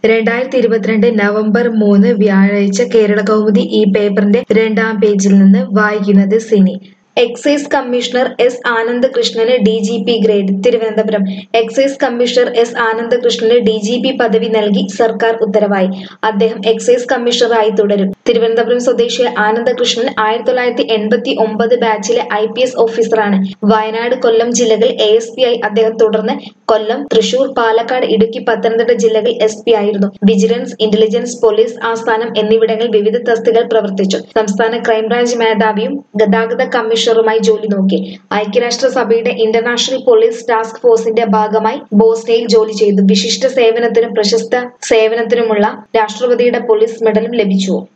രണ്ടായിരത്തി ഇരുപത്തിരണ്ട് നവംബർ മൂന്ന് വ്യാഴാഴ്ച കേരള കൗമുദി ഈ പേപ്പറിന്റെ രണ്ടാം പേജിൽ നിന്ന് വായിക്കുന്നത് സിനി എക്സൈസ് കമ്മീഷണർ എസ് ആനന്ദകൃഷ്ണന് D G P grade Thiruvananthapuram excise commissioner S ആനന്ദകൃഷ്ണന് ഡി ജി പി പദവി നൽകി സർക്കാർ ഉത്തരവായി അദ്ദേഹം എക്സൈസ് കമ്മീഷണറായി തുടരും തിരുവനന്തപുരം സ്വദേശിയായ ആനന്ദകൃഷ്ണൻ ആയിരത്തി തൊള്ളായിരത്തി എൺപത്തി ഒമ്പത് ബാച്ചിലെ ഐ പി എസ് ഓഫീസറാണ് വയനാട് കൊല്ലം ജില്ലകളിൽ എ എസ് പി ആയി അദ്ദേഹം തുടർന്ന് കൊല്ലം തൃശൂർ പാലക്കാട് ഇടുക്കി പത്തനംതിട്ട ജില്ലകളിൽ എസ് പി ആയിരുന്നു വിജിലൻസ് ഇന്റലിജൻസ് പോലീസ് ആസ്ഥാനം എന്നിവിടങ്ങളിൽ വിവിധ തസ്തികകൾ പ്രവർത്തിച്ചു സംസ്ഥാന ക്രൈംബ്രാഞ്ച് മേധാവിയും ഗതാഗത കമ്മീഷണറുമായി ജോലി നോക്കി ഐക്യരാഷ്ട്രസഭയുടെ ഇന്റർനാഷണൽ പോലീസ് ടാസ്ക് ഫോഴ്സിന്റെ ഭാഗമായി ബോസ്നിയയിൽ ജോലി ചെയ്തു വിശിഷ്ട സേവനത്തിനും പ്രശസ്ത സേവനത്തിനുമുള്ള രാഷ്ട്രപതിയുടെ പോലീസ് മെഡലും ലഭിച്ചു